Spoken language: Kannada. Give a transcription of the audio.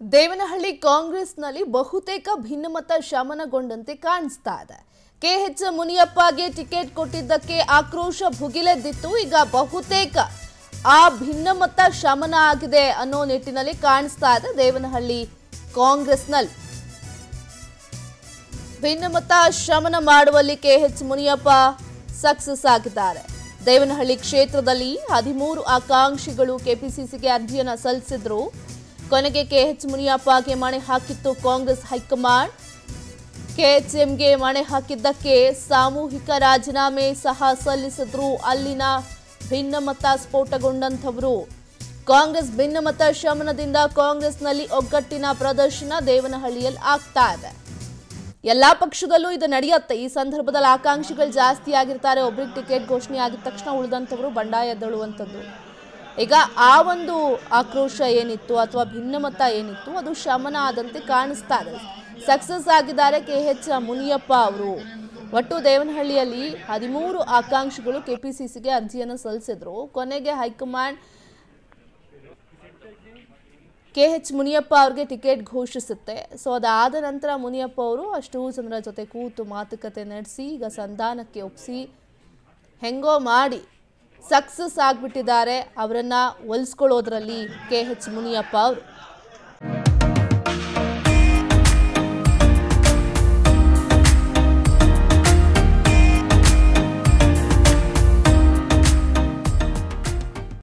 ದೇವನಹಳ್ಳಿ ಕಾಂಗ್ರೆಸ್ನಲ್ಲಿ ಬಹುತೇಕ ಭಿನ್ನಮತ ಶಮನಗೊಂಡಂತೆ ಕಾಣಿಸ್ತಾ ಇದೆ ಕೆಎಚ್ ಮುನಿಯಪ್ಪಗೆ ಟಿಕೆಟ್ ಕೊಟ್ಟಿದ್ದಕ್ಕೆ ಆಕ್ರೋಶ ಭುಗಿಲೆದ್ದಿತ್ತು ಈಗ ಬಹುತೇಕ ಆ ಭಿನ್ನಮತ ಶಮನ ಆಗಿದೆ ಅನ್ನೋ ನಿಟ್ಟಿನಲ್ಲಿ ಕಾಣಿಸ್ತಾ ಇದೆ ದೇವನಹಳ್ಳಿ ಕಾಂಗ್ರೆಸ್ನಲ್ಲಿ ಭಿನ್ನಮತ ಶಮನ ಮಾಡುವಲ್ಲಿ ಕೆಎಚ್ ಮುನಿಯಪ್ಪ ಸಕ್ಸಸ್ ಆಗಿದ್ದಾರೆ ದೇವನಹಳ್ಳಿ ಕ್ಷೇತ್ರದಲ್ಲಿ ಹದಿಮೂರು ಆಕಾಂಕ್ಷಿಗಳು ಕೆಪಿಸಿಸಿಗೆ ಅರ್ಜಿಯನ್ನ ಸಲ್ಲಿಸಿದ್ರು ಕೊನೆಗೆ ಕೆಎಚ್ ಮುನಿಯಪ್ಪಗೆ ಮಣೆ ಹಾಕಿತ್ತು ಕಾಂಗ್ರೆಸ್ ಹೈಕಮಾಂಡ್ ಕೆಎಚ್ಎಂಗೆ ಮಣೆ ಹಾಕಿದ್ದಕ್ಕೆ ಸಾಮೂಹಿಕ ರಾಜೀನಾಮೆ ಸಹ ಸಲ್ಲಿಸಿದ್ರು ಅಲ್ಲಿನ ಭಿನ್ನಮತ ಸ್ಫೋಟಗೊಂಡಂಥವರು ಕಾಂಗ್ರೆಸ್ ಭಿನ್ನಮತ ಶಮನದಿಂದ ಕಾಂಗ್ರೆಸ್ನಲ್ಲಿ ಒಗ್ಗಟ್ಟಿನ ಪ್ರದರ್ಶನ ದೇವನಹಳ್ಳಿಯಲ್ಲಿ ಆಗ್ತಾ ಇದೆ ಎಲ್ಲಾ ಪಕ್ಷದಲ್ಲೂ ಇದು ನಡೆಯುತ್ತೆ ಈ ಸಂದರ್ಭದಲ್ಲಿ ಆಕಾಂಕ್ಷಿಗಳು ಜಾಸ್ತಿ ಆಗಿರ್ತಾರೆ ಒಬ್ರಿಗೆ ಟಿಕೆಟ್ ಘೋಷಣೆ ಆಗಿದ ತಕ್ಷಣ ಉಳಿದಂಥವರು ಬಂಡಾಯ ಎದ್ದೇಳುವಂಥದ್ದು ಈಗ ಆ ಒಂದು ಆಕ್ರೋಶ ಏನಿತ್ತು ಅಥವಾ ಭಿನ್ನಮತ ಏನಿತ್ತು ಅದು ಶಮನ ಆದಂತೆ ಕಾಣಿಸ್ತಾ ಇದೆ ಸಕ್ಸಸ್ ಆಗಿದ್ದಾರೆ ಕೆ ಎಚ್ ಮುನಿಯಪ್ಪ ಅವರು ಒಟ್ಟು ದೇವನಹಳ್ಳಿಯಲ್ಲಿ ಹದಿಮೂರು ಆಕಾಂಕ್ಷಿಗಳು ಕೆಪಿಸಿಸಿಗೆ ಅರ್ಜಿಯನ್ನು ಸಲ್ಲಿಸಿದ್ರು ಕೊನೆಗೆ ಹೈಕಮಾಂಡ್ ಕೆ ಎಚ್ ಮುನಿಯಪ್ಪ ಅವ್ರಿಗೆ ಟಿಕೆಟ್ ಘೋಷಿಸುತ್ತೆ ಸೊ ಅದಾದ ನಂತರ ಮುನಿಯಪ್ಪ ಅವರು ಅಷ್ಟು ಜನರ ಜೊತೆ ಕೂತು ಮಾತುಕತೆ ನಡೆಸಿ ಈಗ ಸಂಧಾನಕ್ಕೆ ಒಪ್ಪಿಸಿ ಹೆಂಗೋ ಮಾಡಿ ಸಕ್ಸಸ್ ಆಗಿಬಿಟ್ಟಿದ್ದಾರೆ ಅವರನ್ನ ಒಲಿಸ್ಕೊಳ್ಳೋದ್ರಲ್ಲಿ ಕೆ ಎಚ್ ಮುನಿಯಪ್ಪ ಅವರು